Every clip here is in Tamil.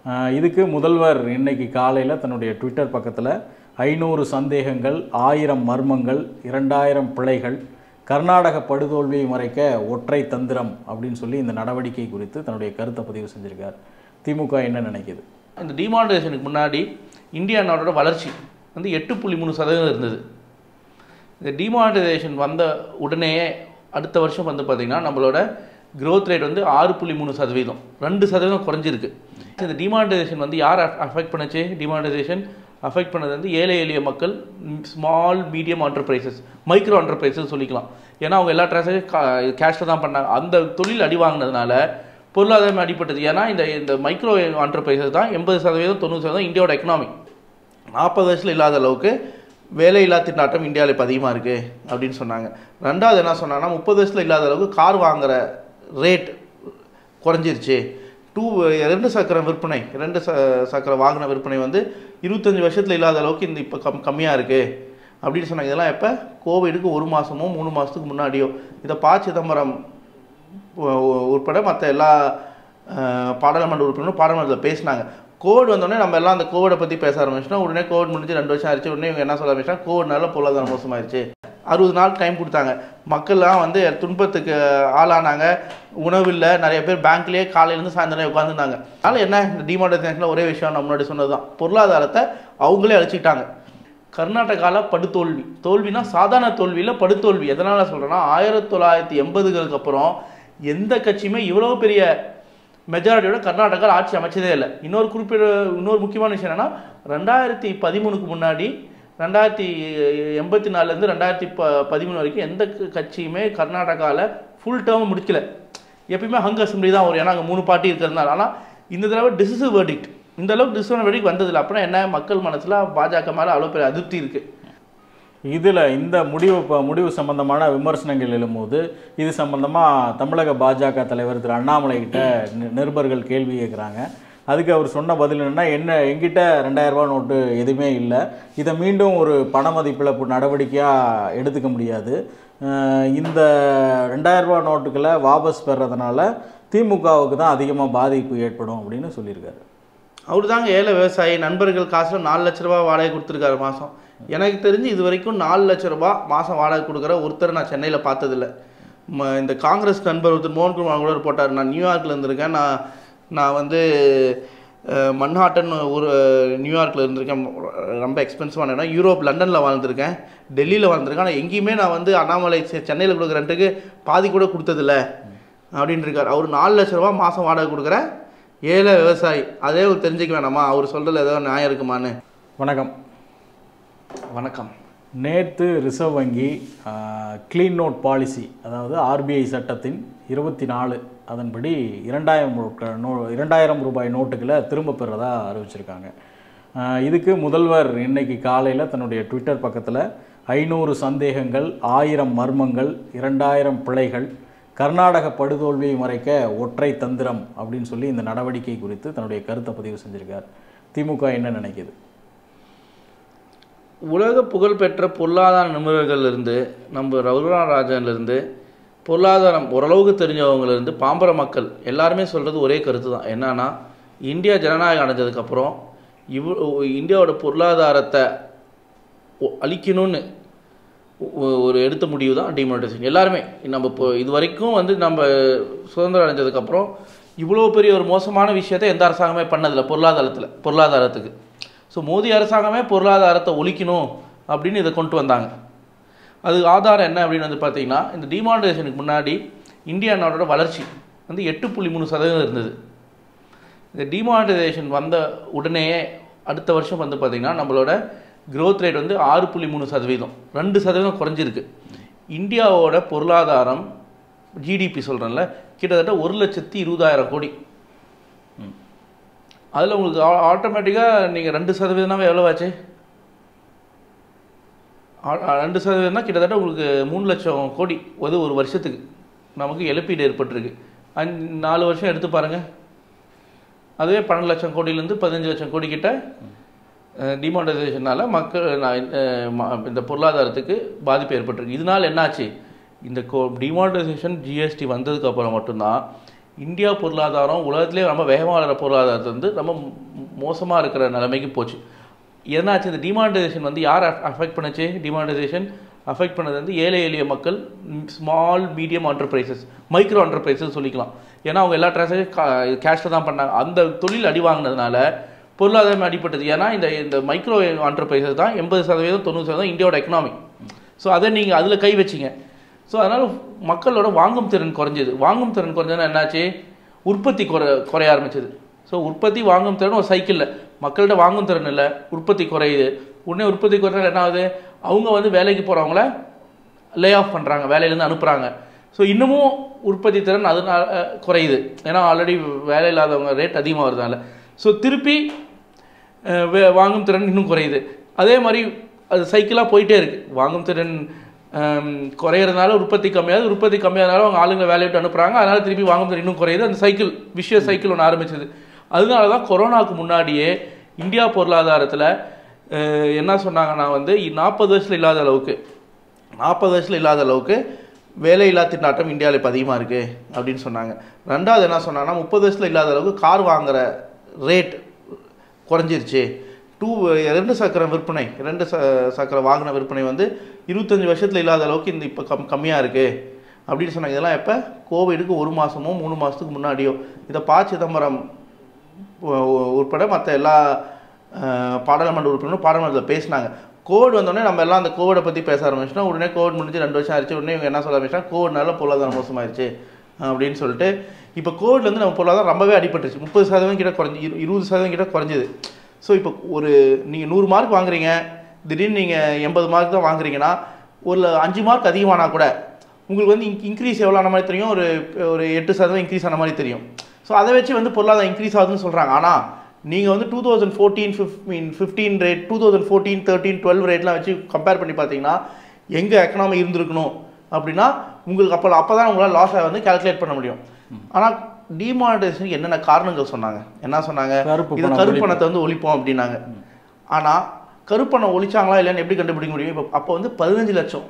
அஹ், இதுக்கு முதல்வர் இன்னைக்கு காலையில் தன்னுடைய ட்விட்டர் பக்கத்தில் ஐநூறு சந்தேகங்கள் ஆயிரம் மர்மங்கள் இரண்டாயிரம் பிழைகள் கர்நாடக படுதோல்வியை மறைக்க ஒற்றை தந்திரம் அப்படின்னு சொல்லி இந்த நடவடிக்கை குறித்து தன்னுடைய கருத்தை பதிவு செஞ்சிருக்கார் திமுக என்ன நினைக்குது இந்த டிமானிட்டைசேஷனுக்கு முன்னாடி இந்தியா நாடோட வளர்ச்சி வந்து எட்டு புள்ளி மூணு சதவீதம் இருந்தது இந்த டிமானிட்டைசேஷன் வந்த உடனே அடுத்த வருஷம் வந்து பார்த்திங்கன்னா நம்மளோட growth ரேட் வந்து ஆறு புள்ளி மூணு சதவீதம் ரெண்டு சதவீதம் குறைஞ்சிருக்கு இந்த டிமானிட்டைசேஷன் வந்து யார் அஃபெக்ட் பண்ணுச்சு டிமானிட்டைசேஷன் அஃபெக்ட் பண்ணது வந்து ஏழை எளிய மக்கள் small medium enterprises micro enterprises சொல்லிக்கலாம் ஏன்னா அவங்க எல்லா டிரான்சாக்ஷன் கேஷில் தான் பண்ணாங்க அந்த தொழில் அடி வாங்கினதுனால பொருளாதாரம் அடிப்பட்டது ஏன்னா இந்த இந்த மைக்ரோ என்டர்பிரைசஸ் தான் எண்பது சதவீதம் தொண்ணூறு சதவீதம் இந்தியாவோட எக்கனாமி நாற்பது வருஷத்தில் இல்லாத அளவுக்கு வேலையில்லா திண்டாட்டம் இந்தியாவில் இப்போ அதிகமாக இருக்குது அப்படின்னு சொன்னாங்க ரெண்டாவது என்ன சொன்னாங்கன்னா முப்பது வருஷத்தில் இல்லாத அளவுக்கு கார் வாங்குற ரேட் குறைஞ்சிருச்சு டூ ரெண்டு சக்கர விற்பனை ரெண்டு ச சக்கர வாகன விற்பனை வந்து இருபத்தஞ்சி வருஷத்தில் இல்லாத அளவுக்கு இந்த இப்போ கம் கம்மியாக இருக்குது அப்படின்னு சொன்னாங்க இதெல்லாம் எப்போ கோவிடுக்கு ஒரு மாதமோ மூணு மாதத்துக்கு முன்னாடியோ இதை ப சிதம்பரம் உ- உ- உட்பட மற்ற எல்லா அஹ், பாராளுமன்ற உறுப்பினரும் பாராளுமன்றத்தில் பேசினாங்க கோவிட் வந்தோடனே நம்ம எல்லாம் அந்த கோவிடை பற்றி பேச ஆரம்பிச்சிட்டோம் உடனே கோவிட் முடிஞ்சு ரெண்டு வருஷம் ஆயிடுச்சு உடனே இவங்க என்ன சொல்ல ஆரம்பிச்சிட்டா கோவிட்னால பொருளாதாரம் மோசமாயிருச்சு அறுபது நாள் டைம் கொடுத்தாங்க மக்கள்லாம் வந்து துன்பத்துக்கு ஆளானாங்க உணவில்லை நிறைய பேர் பேங்க்லேயே காலையிலேருந்து சாயந்தரம் உட்காந்துருந்தாங்க அதனால் என்ன இந்த டிமானிட்டைசேஷனில் ஒரே விஷயம் நான் முன்னாடி சொன்னது தான் பொருளாதாரத்தை அவங்களே அழிச்சிக்கிட்டாங்க கர்நாடகாவில் படுதோல்வி தோல்வினா சாதாரண தோல்வியில் படுதோல்வி எதனால் சொல்கிறேன்னா ஆயிரத்தி தொள்ளாயிரத்தி எண்பதுகளுக்கு அப்புறம் எந்த கட்சியுமே இவ்வளோ பெரிய மெஜாரிட்டியோட கர்நாடகாவில் ஆட்சி அமைச்சதே இல்லை இன்னொரு குறிப்பிட்ட இன்னொரு முக்கியமான விஷயம் என்னன்னா ரெண்டாயிரத்தி பதிமூணுக்கு முன்னாடி ரெண்டாயிரத்தி எண்பத்தி நாலுலேருந்து ரெண்டாயிரத்தி ப பதிமூணு வரைக்கும் எந்த க- கட்சியுமே கர்நாடகாவில் ஃபுல் டேர்ம் முடிக்கல எப்பயுமே ஹங் அசம்பிளி தான் வரும் ஏன்னா அங்கே மூணு பார்ட்டி இருக்கிறதுனால ஆனால் இந்த தடவை டிசிசிவ் வெர்டிக்ட் இந்த அளவுக்கு டிசிசிவ் வெர்டிக்ட் வந்ததில்லை அப்படின்னா என்ன மக்கள் மனசில் பாஜக மேலே அவ்வளோ பெரிய அதிருப்தி இருக்குது இதில் இந்த முடிவு ப- முடிவு சம்பந்தமான விமர்சனங்கள் எழும்போது இது சம்பந்தமாக தமிழக பாஜக தலைவர் திரு அண்ணாமலை கிட்ட நி- நிருபர்கள் கேள்வி கேட்குறாங்க அதுக்கு அவர் சொன்ன பதில் என்னன்னா என்ன எங்கிட்ட ரெண்டாயிரம் ரூபாய் நோட்டு எதுவுமே இல்லை இதை மீண்டும் ஒரு பண மதிப்பிழப்பு நடவடிக்கையாக எடுத்துக்க முடியாது அஹ் இந்த ரெண்டாயிரம் ரூபாய் நோட்டுகளை வாபஸ் பெறதுனால திமுகவுக்கு தான் அதிகமாக பாதிப்பு ஏற்படும் அப்படின்னு சொல்லியிருக்காரு அவர் தாங்க ஏழை விவசாயி நண்பர்கள் காசில் நாலு லட்ச ரூபா வாடகை கொடுத்துருக்காரு மாதம் எனக்கு தெரிஞ்சு இது வரைக்கும் நாலு லட்ச ரூபா மாதம் வாடகை கொடுக்குற ஒருத்தர் நான் சென்னையில் பார்த்ததில்ல ம இந்த காங்கிரஸ் நண்பர் ஒருத்தர் மோகன்குமார் கூட போட்டார் நான் நியூயார்க்கில் இருந்திருக்கேன் நான் நான் வந்து அஹ், மன்ஹாட்டன் ஒரு நியூயார்க்கில் இருந்திருக்கேன் ரொம்ப எக்ஸ்பென்சிவான இடம் யூரோப் லண்டனில் வாழ்ந்திருக்கேன் டெல்லியில் வாழ்ந்திருக்கேன் ஆனால் எங்கேயுமே நான் வந்து அண்ணாமலை செ- சென்னையில் கொடுக்குற ரெண்டுக்கு பாதி கூட கொடுத்ததில்ல அப்படின்னு இருக்கார் அவர் நாலு லட்ச ரூபா மாதம் வாடகை கொடுக்குற ஏழை விவசாயி அதே ஒரு தெரிஞ்சுக்க வேணாமா அவர் சொல்கிறதுல ஏதோ நியாயம் இருக்குமான்னு வணக்கம் வணக்கம் நேற்று ரிசர்வ் வங்கி க்ளீன் நோட் பாலிசி அதாவது ஆர்பிஐ சட்டத்தின் இருபத்தி நாலு அதன்படி இரண்டாயிரம் ரூபா- நோ இரண்டாயிரம் ரூபாய் நோட்டுகளை திரும்ப பெறதா அறிவிச்சிருக்காங்க ஆஹ் இதுக்கு முதல்வர் இன்னைக்கு காலையில் தன்னுடைய ட்விட்டர் பக்கத்தில் ஐநூறு சந்தேகங்கள் ஆயிரம் மர்மங்கள் இரண்டாயிரம் பிழைகள் கர்நாடக படுதோல்வியை மறைக்க ஒற்றை தந்திரம் அப்படின்னு சொல்லி இந்த நடவடிக்கை குறித்து தன்னுடைய கருத்தை பதிவு செஞ்சிருக்கார் திமுக என்ன நினைக்குது உலக புகழ்பெற்ற பொருளாதார நிபுணர்கள்லேருந்து நம்ம ரகுரா ராஜன்லேருந்து பொருளாதாரம் ஓரளவுக்கு தெரிஞ்சவங்கலேருந்து பாம்பர மக்கள் எல்லாருமே சொல்கிறது ஒரே கருத்து தான் என்னன்னா இந்தியா ஜனநாயகம் அடைஞ்சதுக்கப்புறம் இவ் இந்தியாவோட பொருளாதாரத்தை ஒ- அழிக்கணும்னு ஒ- ஒரு எடுத்த முடிவு தான் டிமானிட்டைசேஷன் எல்லாருமே நம்ம இப்போ இது வரைக்கும் வந்து நம்ம சுதந்திரம் அடைஞ்சதுக்கப்புறம் இவ்வளோ பெரிய ஒரு மோசமான விஷயத்தை எந்த அரசாங்கமே பண்ணதில்லை பொருளாதாரத்தில் பொருளாதாரத்துக்கு ஸோ மோடி அரசாங்கமே பொருளாதாரத்தை ஒழிக்கணும் அப்படின்னு இதை கொண்டு வந்தாங்க அதுக்கு ஆதாரம் என்ன அப்படின்னு வந்து பார்த்தீங்கன்னா இந்த டிமானிட்டைசேஷனுக்கு முன்னாடி இந்தியா நாடோட வளர்ச்சி வந்து எட்டு புள்ளி மூணு சதவீதம் இருந்தது இந்த டிமானிட்டைசேஷன் வந்த உடனே அடுத்த வருஷம் வந்து பார்த்திங்கன்னா நம்மளோட growth ரேட் வந்து ஆறு புள்ளி மூணு சதவீதம் ரெண்டு சதவீதம் குறைஞ்சிருக்கு இந்தியாவோட பொருளாதாரம் ஜிடிபி சொல்கிறேன்ல கிட்டத்தட்ட ஒரு லட்சத்தி இருபதாயிரம் கோடி அதில் உங்களுக்கு ஆட்டோமேட்டிக்காக நீங்கள் ரெண்டு சதவீதம்னா எவ்வளோ ஆச்சு ஆ- ஆ, ரெண்டு சதவீதம்னா கிட்டத்தட்ட உங்களுக்கு மூணு லட்சம் கோடி அது ஒரு வருஷத்துக்கு நமக்கு இழப்பீடு ஏற்பட்டிருக்கு அஞ்சு நாலு வருஷம் எடுத்து பாருங்கள் அதுவே பன்னெண்டு லட்சம் கோடியிலேருந்து பதினஞ்சு லட்சம் கோடி கிட்ட டிமானிட்டைசேஷனால் மக்கள் நான், அஹ், ம- இந்த பொருளாதாரத்துக்கு பாதிப்பு ஏற்பட்டிருக்கு இதனால் என்னாச்சு இந்த கோ டிமானிட்டைசேஷன் ஜிஎஸ்டி வந்ததுக்கு அப்புறம் மட்டும்தான் இந்தியா பொருளாதாரம் உலகத்திலே ரொம்ப வேகமாக வளர பொருளாதாரத்தை வந்து ரொம்ப மோசமாக இருக்கிற நிலைமைக்கு போச்சு என்னாச்சு இந்த டிமானிட்டைசேஷன் வந்து யார் அஃபெக்ட் பண்ணுச்சு டிமானிட்டைசேஷன் அஃபெக்ட் பண்ணது வந்து ஏழை எளிய மக்கள் small medium enterprises micro enterprises சொல்லிக்கலாம் ஏன்னா அவங்க எல்லா டிரான்சாக்ஷன் கேஷில் தான் பண்ணாங்க அந்த தொழில் அடி வாங்கினதுனால பொருளாதாரம் அடிப்பட்டது ஏன்னா இந்த இந்த மைக்ரோ என்டர்பிரைசஸ் தான் எண்பது சதவீதம் தொண்ணூறு சதவீதம் இந்தியாவோட எக்கனாமி ஸோ அதை நீங்கள் அதில் கை வச்சிங்க ஸோ அதனால் மக்களோட வாங்கும் திறன் குறைஞ்சது வாங்கும் திறன் குறைஞ்சதுன்னா என்னாச்சு உற்பத்தி குறை குறைய ஆரம்பிச்சது ஸோ உற்பத்தி வாங்கும் திறன் ஒரு சைக்கிளில் மக்கள்கிட்ட வாங்கும் திறன் இல்லை உற்பத்தி குறையுது உடனே உற்பத்தி குறைஞ்சால் என்ன ஆகுது அவங்க வந்து வேலைக்கு போகிறவங்கள லே ஆஃப் பண்ணுறாங்க வேலையிலேருந்து அனுப்புகிறாங்க ஸோ இன்னமும் உற்பத்தி திறன் அதனால அஹ், குறையுது ஏன்னா ஆல்ரெடி வேலை இல்லாதவங்க ரேட் அதிகமாக வருதுனால ஸோ திருப்பி அஹ், வே- வாங்கும் திறன் இன்னும் குறையுது அதே மாதிரி அது சைக்கிளாக போயிட்டே இருக்கு வாங்கும் திறன் ஹம், குறையறதுனால உற்பத்தி கம்மியாகுது உற்பத்தி கம்மியாதனால அவங்க ஆளுங்களை வேலையை விட்டு அனுப்புகிறாங்க அதனால திருப்பி வாங்கும் திறன் இன்னும் குறையுது அந்த சைக்கிள் விஷய சைக்கிள் ஒன்று ஆரம்பிச்சது அதனால தான் கொரோனாவுக்கு முன்னாடியே இந்தியா பொருளாதாரத்தில் என்ன சொன்னாங்கன்னா வந்து நாற்பது வருஷத்தில் இல்லாத அளவுக்கு நாற்பது வருஷத்தில் இல்லாத அளவுக்கு வேலையில்லா திண்டாட்டம் இந்தியாவில் இப்போ அதிகமாக இருக்குது அப்படின்னு சொன்னாங்க ரெண்டாவது என்ன சொன்னாங்கன்னா முப்பது வருஷத்தில் இல்லாத அளவுக்கு கார் வாங்குற ரேட் குறைஞ்சிருச்சு டூ ரெண்டு சக்கர விற்பனை ரெண்டு ச சக்கர வாகன விற்பனை வந்து இருபத்தஞ்சி வருஷத்தில் இல்லாத அளவுக்கு இந்த இப்போ கம் கம்மியாக இருக்குது அப்படின்னு சொன்னாங்க இதெல்லாம் எப்போ கோவிடுக்கு ஒரு மாதமோ மூணு மாதத்துக்கு முன்னாடியோ இதை ப சிதம்பரம் உ- உ- உட்பட மற்ற எல்லா அஹ், பாராளுமன்ற உறுப்பினரும் பாராளுமன்றத்தில் பேசினாங்க கோவிட் வந்தோடனே நம்ம எல்லாம் அந்த கோவிடை பற்றி பேச ஆரம்பிச்சிட்டோம் உடனே கோவிட் முடிஞ்சு ரெண்டு வருஷம் ஆயிடுச்சு உடனே இவங்க என்ன சொல்ல ஆரம்பிச்சிட்டா கோவிட்னால பொருளாதாரம் மோசமாயிருச்சு அப்படின்னு சொல்லிட்டு இப்போ கோவிட்லேருந்து நம்ம பொருளாதாரம் ரொம்பவே அடிபட்டுருச்சு முப்பது சதவீதம் கிட்ட குறைஞ்சி இரு இருபது சதவீதம் கிட்ட குறைஞ்சிது ஸோ இப்போ ஒரு நீங்கள் நூறு மார்க் வாங்குறீங்க திடீர்னு நீங்கள் எண்பது மார்க் தான் வாங்குறீங்கன்னா ஒரு அஞ்சு மார்க் அதிகமானா கூட உங்களுக்கு வந்து இன்க்ரீஸ் எவ்வளோ ஆன மாதிரி தெரியும் ஒரு ஒரு எட்டு சதவீதம் இன்க்ரீஸ் ஆன மாதிரி தெரியும் ஸோ அதை வச்சு வந்து பொருளாதாரம் இன்க்ரீஸ் ஆகுதுன்னு சொல்கிறாங்க ஆனால் நீங்கள் வந்து two thousand fourteen fifteen fifteen rate two thousand fourteen thirteen twelve ரேட்லாம் வச்சு கம்பேர் பண்ணி பார்த்தீங்கன்னா எங்கே எக்கனாமி இருந்திருக்கணும் அப்படின்னா உங்களுக்கு அப்போ அப்போ தான் உங்களால் லாஸை வந்து கால்குலேட் பண்ண முடியும் ஆனால் டிமானிட்டைசேஷனுக்கு என்னென்ன காரணங்கள் சொன்னாங்க என்ன சொன்னாங்க கருப்பு இது பணம் கருப்பு ஒழிப்பு. பணத்தை வந்து ஒழிப்போம் அப்படின்னாங்க ஆனால் கருப்பணம் ஒழிச்சாங்களா இல்லைன்னு எப்படி கண்டுபிடிக்க முடியும் இப்போ அப்போ வந்து பதினஞ்சு லட்சம்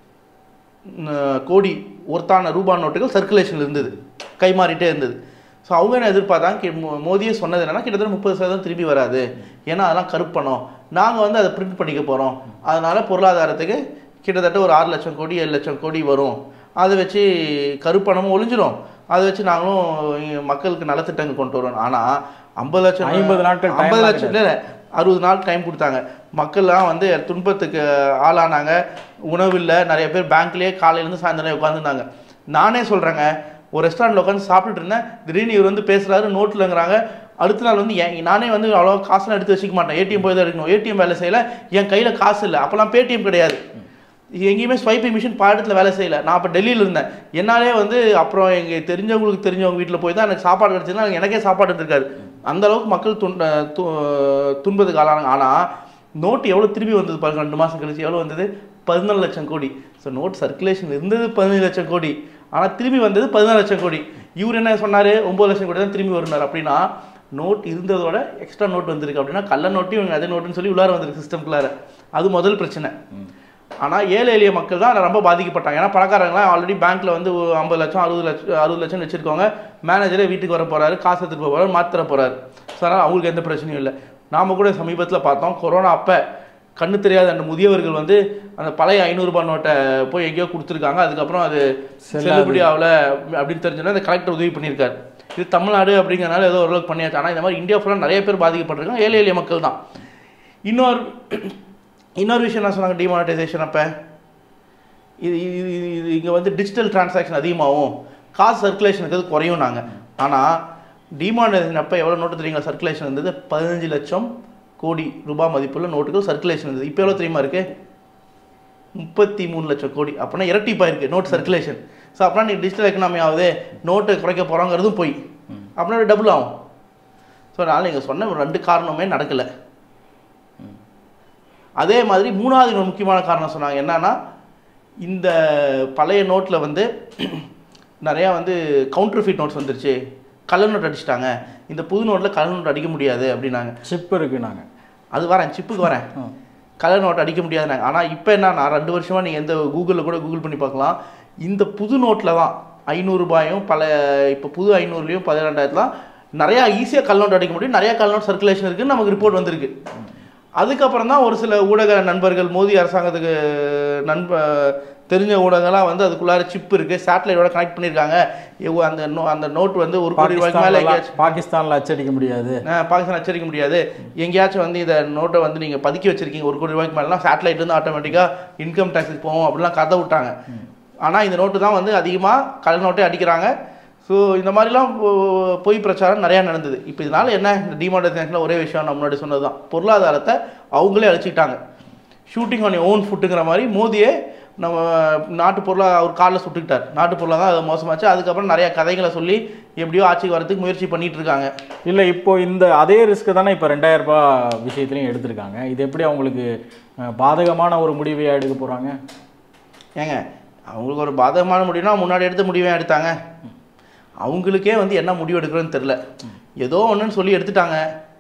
ம், கோடி ஒருத்தான ரூபா நோட்டுகள் சர்க்குலேஷனில் இருந்தது கைமாறிட்டே இருந்தது ஸோ அவங்க என்ன எதிர்பார்த்தாங்க கி- மோ- மோடியே சொன்னது என்னன்னா கிட்டத்தட்ட முப்பது சதவீதம் திரும்பி வராது ஏன்னா அதெல்லாம் கருப்பணம் நாங்கள் வந்து அதை பிரிண்ட் பண்ணிக்க போகிறோம் அதனால பொருளாதாரத்துக்கு கிட்டத்தட்ட ஒரு ஆறு லட்சம் கோடி ஏழு லட்சம் கோடி வரும் அதை வச்சு கருப்பணமும் ஒழிஞ்சிரும் அதை வச்சு நாங்களும் இங்க மக்களுக்கு நலத்திட்டங்கள் கொண்டு வரோம் ஆனால் ஐம்பது லட்சம் 50 நாட்கள் time ஐம்பது தான் லட்சம் இல்லை அறுபது நாள் டைம் கொடுத்தாங்க மக்கள்லாம் வந்து துன்பத்துக்கு ஆளானாங்க உணவில்லை நிறைய பேர் பேங்க்லேயே காலையிலேருந்து சாயந்தரம் உட்காந்துருந்தாங்க நானே சொல்கிறேங்க ஒரு ரெஸ்டாரண்ட்டில் உட்காந்து சாப்பிட்டுட்டு இருந்தேன் திடீர்னு இவர் வந்து பேசுகிறாரு நோட்டில்ங்கிறாங்க அடுத்த நாள் வந்து என் நானே வந்து அவ்வளோ காசுலாம் எடுத்து வச்சுக்க மாட்டேன் ஏடிஎம் போய் தான் எடுக்கணும் ஏடிஎம் வேலை செய்யல என் கையில் காசு இல்லை அப்போல்லாம் பேடிஎம் கிடையாது எங்கேயுமே ஸ்வைப்பிங் மிஷின் பாடத்தில் வேலை செய்யல நான் அப்போ டெல்லியில் இருந்தேன் என்னாலே வந்து அப்புறம் எங்கள் தெரிஞ்சவங்களுக்கு தெரிஞ்சவங்க வீட்டில் போய் தான் எனக்கு சாப்பாடு கிடச்சதுன்னா எனக்கே சாப்பாடு இருக்காது அந்த அளவுக்கு மக்கள் துன் து துன்பத்துக்கு ஆளானாங்க ஆனால் நோட்டு எவ்வளோ திரும்பி வந்தது பாருங்க ரெண்டு மாதம் கழிச்சு எவ்வளோ வந்தது பதினாலு லட்சம் கோடி ஸோ நோட் சர்க்குலேஷன் இருந்தது பதினஞ்சு லட்சம் கோடி ஆனால் திரும்பி வந்தது பதினாலு லட்சம் கோடி இவர் என்ன சொன்னார் ஒம்பது லட்சம் கோடி தான் திரும்பி வருனார் அப்படின்னா நோட் இருந்ததோட எக்ஸ்ட்ரா நோட் வந்திருக்கு அப்படின்னா கள்ள நோட்டு இவங்க அதே நோட்டுன்னு சொல்லி உள்ளார வந்திருக்கு சிஸ்டம்குள்ளார அது முதல் பிரச்சனை ஆனால் ஏழை எளிய மக்கள் தான் ரொம்ப பாதிக்கப்பட்டாங்க ஏன்னா பணக்காரங்களாம் ஆல்ரெடி பேங்க்கில் வந்து ஒரு ஐம்பது லட்சம் அறுபது லட்சம் அறுபது லட்சம் வச்சுருக்கோங்க மேனேஜரே வீட்டுக்கு வர போகிறாரு காசு எடுத்துகிட்டு போக போகிறாரு மாத்திர போகிறாரு ஸோ அதனால் அவங்களுக்கு எந்த பிரச்சனையும் இல்லை நாம் கூட சமீபத்தில் பார்த்தோம் கொரோனா அப்போ கண்ணு தெரியாத அந்த முதியவர்கள் வந்து அந்த பழைய ஐநூறுரூபா நோட்டை போய் எங்கேயோ கொடுத்துருக்காங்க அதுக்கப்புறம் அது செல்லாது. செல்லுபடி ஆகல அப்படின்னு தெரிஞ்சோன்னா அந்த கலெக்டர் உதவி பண்ணியிருக்காரு இது தமிழ்நாடு அப்படிங்கிறனால ஏதோ ஓரளவுக்கு பண்ணியாச்சு ஆனால் இந்த மாதிரி இந்தியா ஃபுல்லாக நிறைய பேர் பாதிக்கப்பட்டிருக்காங்க ஏழை எளிய மக்கள் தான் இன்னொரு இன்னொரு விஷயம் என்ன சொன்னாங்க டிமானிட்டைசேஷன் அப்போ இது இது இது- இது இங்கே வந்து டிஜிட்டல் டிரான்சாக்ஷன் அதிகமாகும் காசு சர்க்குலேஷன் இருக்கிறது குறையும் நாங்கள் ஆனால் டிமானிட்டைசேஷன் அப்போ எவ்வளோ நோட்டு தெரியுங்களா சர்க்குலேஷன் இருந்தது பதினஞ்சு லட்சம் கோடி ரூபாய் மதிப்புள்ள நோட்டுகள் சர்க்குலேஷன் இருந்தது இப்போ எவ்வளோ தெரியுமா இருக்கு முப்பத்தி மூணு லட்சம் கோடி அப்படின்னா இரட்டிப்பாக இருக்குது நோட் சர்க்குலேஷன் ஸோ அப்படின்னா நீ டிஜிட்டல் எக்கனாமி ஆகுது நோட்டு குறைக்க போகிறோங்கிறதும் போய் அப்படின்னா டபுள் ஆகும் ஸோ அதனால் நீங்கள் சொன்ன ஒரு ரெண்டு காரணமே நடக்கலை அதே மாதிரி மூணாவது இன்னொரு முக்கியமான காரணம் சொன்னாங்க என்னன்னா இந்த பழைய நோட்டில் வந்து நிறையா வந்து கவுண்டர் ஃபீட் நோட்ஸ் வந்துருச்சு கள்ள நோட் அடிச்சிட்டாங்க இந்த புது நோட்டில் கள்ள நோட் அடிக்க முடியாது அப்படின்னாங்க சிப் இருக்கு நாங்கள் அது வரேன் சிப்புக்கு வரேன் கலர் நோட் அடிக்க முடியாதுனாங்க ஆனால் இப்போ என்னன்னா ரெண்டு வருஷமாக நீங்கள் எந்த கூகுளில் கூட கூகுள் பண்ணி பார்க்கலாம் இந்த புது நோட்டில் தான் ஐநூறுரூபாயும் பல இப்போ புது ஐநூறுலையும் பதினெண்டாயிரத்துலாம் நிறையா ஈஸியாக கல் நோட் அடிக்க முடியும் நிறையா கல் நோட் சர்க்குலேஷன் இருக்குன்னு நமக்கு ரிப்போர்ட் வந்திருக்கு அதுக்கப்புறம் தான் ஒரு சில ஊடக நண்பர்கள் மோடி அரசாங்கத்துக்கு நண்ப தெரிஞ்ச ஊடகங்கள்லாம் வந்து அதுக்குள்ளார சிப் இருக்குது சேட்டலைட்டோட கனெக்ட் பண்ணியிருக்காங்க இவ- அந்த நோ அந்த நோட் வந்து ஒரு கோடி ரூபாய்க்கு மேலே எங்கேயாச்சும் பாகிஸ்தான்ல பாகிஸ்தான்ல அச்சடிக்க முடியாது ஆஹ் பாகிஸ்தான் அச்சரிக்க முடியாது எங்கேயாச்சும் வந்து இதை நோட்டை வந்து நீங்கள் பதுக்கி வச்சிருக்கீங்க ஒரு கோடி ரூபாய்க்கு மேலாம் சேட்டலைட் வந்து ஆட்டோமேட்டிக்காக இன்கம் டேக்ஸுக்கு போகும் அப்படிலாம் கதை விட்டாங்க ஆனால் இந்த நோட்டு தான் வந்து அதிகமாக கல் நோட்டே அடிக்கிறாங்க ஸோ இந்த மாதிரிலாம் பொ- பொய் பிரச்சாரம் நிறையா நடந்தது இப்போ இதனால என்ன இந்த டிமானிட்டைசேஷனில் ஒரே விஷயம் நம்ம முன்னாடி சொன்னது தான் பொருளாதாரத்தை அவங்களே அழிச்சிக்கிட்டாங்க ஷூட்டிங் ஆன் ஓன் ஃபுட்டுங்கிற மாதிரி மோதியே நம்ம நாட்டு பொருளாக அவர் காலில் சுட்டுக்கிட்டார் நாட்டு பொருளாக தான் அது மோசமாச்சு அதுக்கப்புறம் நிறைய கதைகளை சொல்லி எப்படியோ ஆட்சிக்கு வரதுக்கு முயற்சி பண்ணிட்டு இருக்காங்க இல்லை இப்போ இந்த அதே ரிஸ்க் தானே இப்போ ரெண்டாயிரம் ரூபாய் விஷயத்துலையும் எடுத்திருக்காங்க இது எப்படி அவங்களுக்கு அஹ், பாதகமான ஒரு முடிவையா எடுக்க போகிறாங்க ஏங்க அவங்களுக்கு ஒரு பாதகமான முடிவுனா முன்னாடி எடுத்த முடிவே எடுத்தாங்க அவங்களுக்கே வந்து என்ன முடிவு எடுக்கிறோன்னு தெரில ஏதோ ஒன்றுன்னு சொல்லி எடுத்துட்டாங்க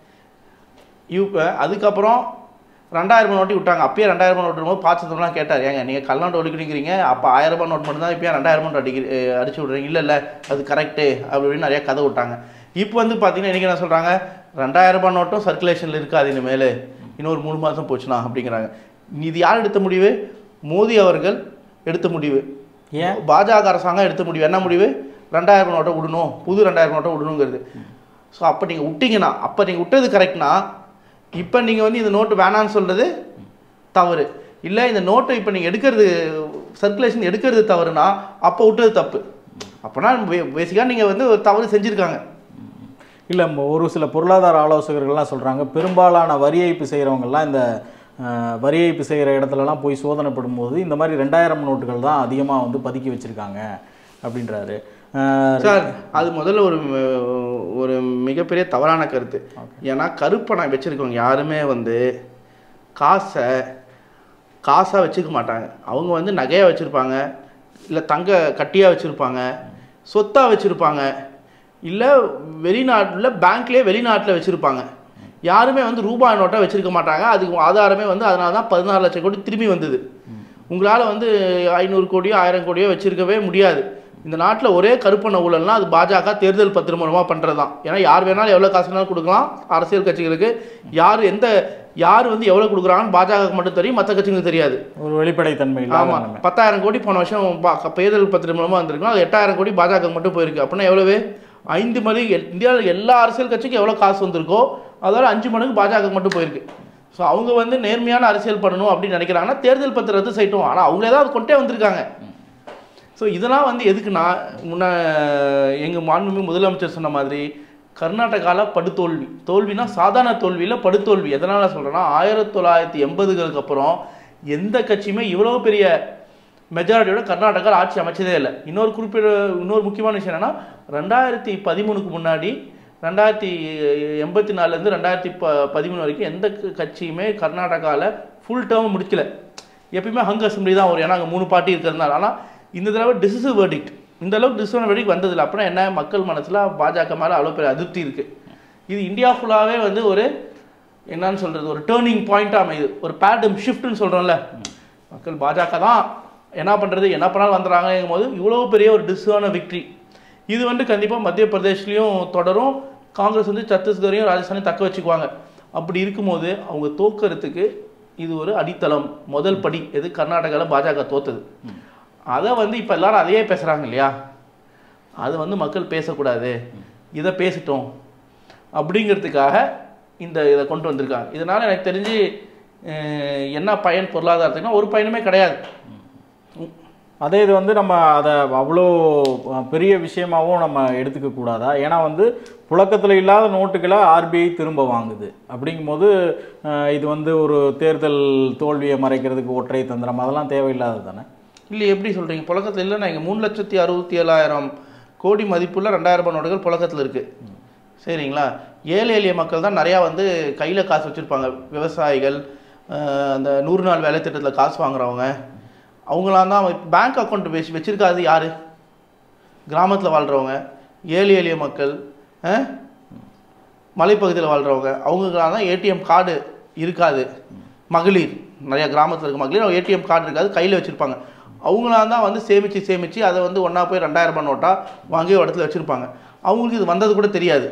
இப்போ அதுக்கப்புறம் ரெண்டாயிரம் நோட்டி விட்டாங்க அப்பயே ரெண்டாயிரம் நோட்டு வரும்போது பார்த்துலாம் கேட்டார் ஏங்க நீங்கள் கல்நாட்டு ஒழிக்கிறீங்க அப்போ ஆயிரம் ரூபாய் நோட் மட்டும் தான் இப்போ ரெண்டாயிரம் நோட் அடிக்க அஹ் அடிச்சு விட்றீங்க இல்லை இல்லை அது கரெக்டு அப்படி இப்படின்னு நிறைய கதை விட்டாங்க இப்போ வந்து பார்த்தீங்கன்னா இன்றைக்கி என்ன சொல்கிறாங்க ரெண்டாயிரம் ரூபாய் நோட்டும் சர்க்குலேஷனில் இருக்காது இனிமேல் இன்னொரு மூணு மாதம் போச்சுனா அப்படிங்கிறாங்க இது யார் எடுத்த முடிவு மோடி அவர்கள் எடுத்த முடிவு ஏன் பாஜக அரசாங்கம் எடுத்த முடிவு என்ன முடிவு ரெண்டாயிரம் நோட்டை விடணும் புது ரெண்டாயிரம் நோட்டை விடணுங்கிறது ஸோ அப்போ நீங்கள் விட்டீங்கன்னா அப்போ நீங்கள் விட்டது கரெக்ட்னா இப்போ நீங்கள் வந்து இந்த நோட்டு வேணான்னு சொல்கிறது தவறு இல்லை இந்த நோட்டை இப்போ நீங்கள் எடுக்கிறது சர்க்குலேஷன் எடுக்கிறது தவறுனா அப்போ விட்டது தப்பு அப்போனா பேசிக்காக நீங்கள் வந்து ஒரு தவறு செஞ்சுருக்காங்க இல்லை ஒரு சில பொருளாதார ஆலோசகர்கள்லாம் சொல்கிறாங்க பெரும்பாலான வரி ஏய்ப்பு செய்கிறவங்கெல்லாம் இந்த அஹ், வரி ஏய்ப்பு செய்கிற இடத்துலலாம் போய் சோதனைப்படும் போது இந்த மாதிரி ரெண்டாயிரம் நோட்டுகள் தான் அதிகமாக வந்து பதுக்கி வச்சுருக்காங்க அப்படின்றாரு அஹ், சார் அது முதல்ல ஒரு அஹ், ஒரு மிகப்பெரிய தவறான கருத்து ஏன்னா கருப்பணம் வச்சுருக்கவங்க யாருமே வந்து காசை காசாக வச்சுக்க மாட்டாங்க அவங்க வந்து நகையாக வச்சுருப்பாங்க இல்லை தங்க கட்டியாக வச்சுருப்பாங்க சொத்தாக வச்சுருப்பாங்க இல்லை வெளிநாட்டில் பேங்க்லேயே வெளிநாட்டில் வச்சுருப்பாங்க யாருமே வந்து ரூபாய் நோட்டை வச்சுருக்க மாட்டாங்க அதுக்கு ஆதாரமே வந்து அதனால தான் பதினாறு லட்சம் கோடி திரும்பி வந்தது உங்களால் வந்து ஐநூறு கோடியோ ஆயிரம் கோடியோ வச்சுருக்கவே முடியாது இந்த நாட்டில் ஒரே கருப்பண ஊழல்னா அது பாஜக தேர்தல் பத்திரம் மூலமாக பண்ணுறது தான் ஏன்னா யார் வேணாலும் எவ்வளோ காசு வேணாலும் கொடுக்கலாம் அரசியல் கட்சிகளுக்கு யார் எந்த யார் வந்து எவ்வளோ கொடுக்குறாங்கன்னு பாஜக மட்டும் தெரியும் மற்ற கட்சிகளுக்கு தெரியாது ஒரு வெளிப்படைத்தன்மை இல்லாத ஆமாம் நிலைமை. பத்தாயிரம் கோடி போன வருஷம் பா- தேர்தல் பத்திரம் மூலமாக வந்திருக்கும் அது எட்டாயிரம் கோடி பாஜக மட்டும் போயிருக்கு அப்படின்னா எவ்வளவு ஐந்து மடங்கு எல்- இந்தியாவில் எல்லா அரசியல் கட்சிக்கும் எவ்வளோ காசு வந்திருக்கோ அதோட அஞ்சு மடங்கு பாஜக மட்டும் போயிருக்கு ஸோ அவங்க வந்து நேர்மையான அரசியல் பண்ணணும் அப்படின்னு நினைக்கிறாங்கன்னா தேர்தல் பத்திரம் ரத்து செய்யட்டும் ஆனால் அவங்களே தான் அது கொண்டே வந்திருக்காங்க ஸோ இதெல்லாம் வந்து எதுக்குன்னா முன்ன எங்கள் மாண்புமிகு முதலமைச்சர் சொன்ன மாதிரி கர்நாடகாவில் படுதோல்வி தோல்வினா சாதாரண தோல்வியில் படுதோல்வி எதனால் சொல்கிறேன்னா ஆயிரத்தி தொள்ளாயிரத்தி எண்பதுகளுக்கு அப்புறம் எந்த கட்சியுமே இவ்வளோ பெரிய மெஜாரிட்டியோட கர்நாடகாவில் ஆட்சி அமைச்சதே இல்லை இன்னொரு குறிப்பிட இன்னொரு முக்கியமான விஷயம் என்னன்னா ரெண்டாயிரத்தி பதிமூணுக்கு முன்னாடி ரெண்டாயிரத்தி எண்பத்தி நாலுலேருந்து ரெண்டாயிரத்தி ப பதிமூணு வரைக்கும் எந்த க- கட்சியுமே கர்நாடகாவில் ஃபுல் டேர்ம் முடிக்கல எப்பயுமே ஹங் அசம்பிளி தான் வரும் ஏன்னா அங்கே மூணு பார்ட்டி இருக்கிறதுனால ஆனால் இந்த தடவை டிசிசிவ் வெர்டிக்ட் இந்த அளவுக்கு டிசிசிவ் வெர்டிக்ட் வந்ததில்லை அப்படின்னா என்ன மக்கள் மனசில் பாஜக மேலே அவ்வளோ பெரிய அதிருப்தி இருக்குது இது இந்தியா ஃபுல்லாகவே வந்து ஒரு என்னன்னு சொல்கிறது ஒரு டேர்னிங் பாயிண்ட்டாக அமையுது ஒரு பேரடம் ஷிஃப்ட்னு சொல்கிறோம்ல மக்கள் பாஜக தான் என்ன பண்ணுறது என்ன பண்ணாலும் வந்துடுறாங்கங்கும் போது இவ்வளோ பெரிய ஒரு டிஸ்ஸான விக்ட்ரி இது வந்து கண்டிப்பாக மத்திய பிரதேஷ்லேயும் தொடரும் காங்கிரஸ் வந்து சத்தீஸ்கரையும் ராஜஸ்தானையும் தக்க வச்சுக்குவாங்க அப்படி இருக்கும்போது அவங்க தோக்கறதுக்கு இது ஒரு அடித்தளம் முதல் படி எது கர்நாடகாவில் பாஜக தோத்தது அதை வந்து இப்போ எல்லாரும் அதையே பேசுகிறாங்க இல்லையா அது வந்து மக்கள் பேசக்கூடாது இதை பேசிட்டோம் அப்படிங்கிறதுக்காக இந்த இதை கொண்டு வந்திருக்காங்க இதனால் எனக்கு தெரிஞ்சு அஹ், என்ன பயன் பொருளாதாரத்துக்குன்னா ஒரு பயனுமே கிடையாது அதே இது வந்து நம்ம அதை அவ்வளோ அஹ், பெரிய விஷயமாவும் நம்ம எடுத்துக்க கூடாதா ஏன்னா வந்து புழக்கத்தில் இல்லாத நோட்டுகளை ஆர்பிஐ திரும்ப வாங்குது அப்படிங்கும்போது அஹ், இது வந்து ஒரு தேர்தல் தோல்வியை மறைக்கிறதுக்கு ஒற்றை தந்திரம் அதெல்லாம் தேவையில்லாதது தானே இல்லை எப்படி சொல்கிறீங்க புழக்கத்தில் இல்லைன்னா இங்கே மூணு லட்சத்தி அறுபத்தி ஏழாயிரம் கோடி மதிப்புள்ள ரெண்டாயிரம் ரூபாய் நோட்டுகள் புழக்கத்தில் இருக்குது சரிங்களா ஏழை எளிய மக்கள் தான் நிறையா வந்து கையில் காசு வச்சுருப்பாங்க விவசாயிகள் அஹ், அந்த நூறு நாள் வேலை திட்டத்தில் காசு வாங்குறவங்க அவங்களாம் தான் பேங்க் அக்கௌண்ட் வச்சு வச்சுருக்காது யார் கிராமத்தில் வாழ்கிறவங்க ஏழை எளிய மக்கள் அஹ், மலைப்பகுதியில் வாழ்கிறவங்க அவங்களுக்கெல்லாம் தான் ஏடிஎம் கார்டு இருக்காது மகளிர் நிறைய கிராமத்தில் இருக்க மகளிர் ஏடிஎம் கார்டு இருக்காது கையில் வச்சுருப்பாங்க அவங்களா தான் வந்து சேமித்து சேமித்து அதை வந்து ஒன்றா போய் ரெண்டாயிரம் ரூபாய் நோட்டாக வாங்கி ஒரு இடத்துல வச்சுருப்பாங்க அவங்களுக்கு இது வந்தது கூட தெரியாது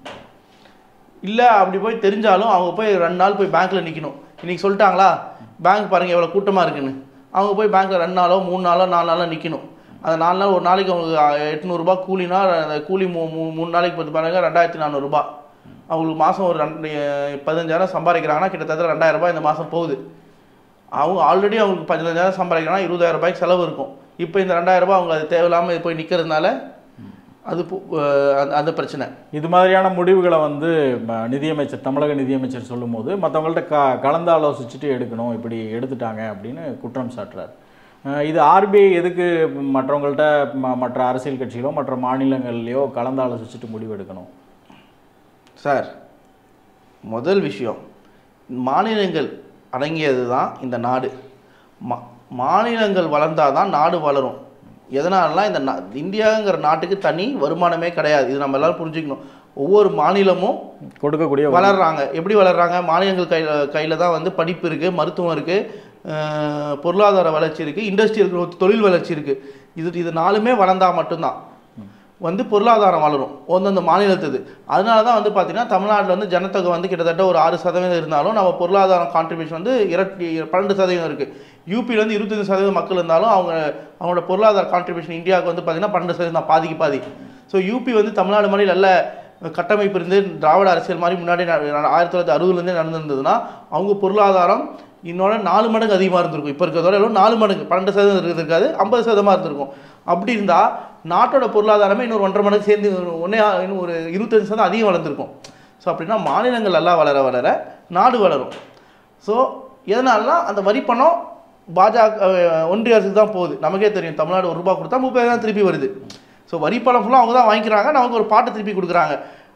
இல்லை அப்படி போய் தெரிஞ்சாலும் அவங்க போய் ரெண்டு நாள் போய் பேங்க்கில் நிற்கணும் இன்றைக்கி சொல்லிட்டாங்களா பேங்க் பாருங்கள் எவ்வளோ கூட்டமாக இருக்குன்னு அவங்க போய் பேங்க்கில் ரெண்டு நாளோ மூணு நாளோ நாலு நாளோ நிற்கணும் அந்த நாலு நாள் ஒரு நாளைக்கு அவங்களுக்கு அஹ், எட்நூறுபா கூலினா அந்த கூலி மூ மூ- மூணு நாளைக்கு பத்து பாருங்க ரெண்டாயிரத்தி நானூறுரூபா அவங்களுக்கு மாதம் ஒரு ரெண்டு அஹ், பதினஞ்சாயிரம் சம்பாதிக்கிறாங்கன்னா கிட்டத்தட்ட ரெண்டாயிரம் ரூபாய் இந்த மாதம் போகுது அவங்க ஆல்ரெடி அவங்களுக்கு பதினஞ்சாயிரம் சம்பாதிக்கிறாங்கன்னா இருபதாயிரம் ரூபாய்க்கு செலவு இருக்கும் இப்போ இந்த ரெண்டாயிரம் ரூபாய் அவங்க அது தேவையில்லாமல் போய் நிற்கிறதுனால அது பு- அஹ், அந்த- அந்த பிரச்சனை இது மாதிரியான முடிவுகளை வந்து ம, நிதியமைச்சர் தமிழக நிதியமைச்சர் சொல்லும்போது மற்றவங்கள்ட்ட க கலந்து ஆலோசிச்சுட்டு எடுக்கணும் இப்படி எடுத்துட்டாங்க அப்படின்னு குற்றம் சாட்டுறார் அஹ் இது ஆர்பிஐ எதுக்கு மற்றவங்கள்ட்ட ம- மற்ற அரசியல் கட்சிகளோ மற்ற மாநிலங்கள்லையோ கலந்து ஆலோசிச்சுட்டு முடிவு எடுக்கணும் சார் முதல் விஷயம் மாநிலங்கள் அடங்கியது தான் இந்த நாடு மா மாநிலங்கள் வளர்ந்தாதான் தான் நாடு வளரும் எதனாலலாம் இந்த நா இந்தியாங்கிற நாட்டுக்கு தனி வருமானமே கிடையாது இது நம்ம எல்லாரும் புரிஞ்சுக்கணும் ஒவ்வொரு மாநிலமும் கொடுக்கக்கூடிய ஒரு- வளர்றாங்க எப்படி வளர்றாங்க மாநிலங்கள் கையில் கையில் தான் வந்து படிப்பு இருக்குது மருத்துவம் இருக்குது பொருளாதார வளர்ச்சி இருக்குது இண்டஸ்ட்ரியல் growth தொழில் வளர்ச்சி இருக்குது இது இது நாலுமே வளர்ந்தால் மட்டும்தான் வந்து பொருளாதாரம் வளரும் அந்தந்த மாநிலத்துது அதனால தான் வந்து பார்த்திங்கன்னா தமிழ்நாட்டில் வந்து ஜனத்தொகை வந்து கிட்டத்தட்ட ஒரு ஆறு சதவீதம் இருந்தாலும் நம்ம பொருளாதாரம் கான்ட்ரிபியூஷன் வந்து இரட்டி பன்னெண்டு சதவீதம் இருக்குது யூபியில் வந்து இருபத்தஞ்சு சதவீதம் மக்கள் இருந்தாலும் அவங்க அவங்களோட பொருளாதார கான்ட்ரிபியூஷன் இந்தியாவுக்கு வந்து பார்த்திங்கன்னா பன்னெண்டு சதவீதம் தான் பாதிக்கு பாதி ஸோ யூபி வந்து தமிழ்நாடு மாதிரி நல்ல கட்டமைப்பு இருந்து திராவிட அரசியல் மாதிரி முன்னாடி ந- ந- ஆயிரத்தி தொள்ளாயிரத்தி அறுபதுலேருந்தே நடந்திருந்ததுன்னா அவங்க பொருளாதாரம் இன்னொரு நாலு மடங்கு அதிகமாக இருந்திருக்கும் இப்போ இருக்கிறதோட எவ்வளோ நாலு மடங்கு பன்னெண்டு சதவீதம் இருக்காது ஐம்பது சதவீதமாக இருந்திருக்கும் அப்படி இருந்தால் நாட்டோட பொருளாதாரமே இன்னொரு ஒன்றரை மடங்கு சேர்ந்து ஒன்றே இன்னும் ஒரு இருபத்தஞ்சு சதவீதம் அதிகம் வளர்ந்துருக்கும் ஸோ அப்படின்னா மாநிலங்கள் எல்லாம் வளர வளர நாடு வளரும் ஸோ எதனாலனா அந்த வரி பணம் பாஜக அஹ், ஒன்றிய அரசுக்கு தான் போகுது நமக்கே தெரியும் தமிழ்நாடு ஒரு ரூபா கொடுத்தா முப்பதாயிரம் திருப்பி வருது ஸோ வரி பணம் ஃபுல்லாக அவங்க தான் வாங்கிக்கிறாங்க நமக்கு ஒரு பாட்டை திருப்பி கொடுக்குறாங்க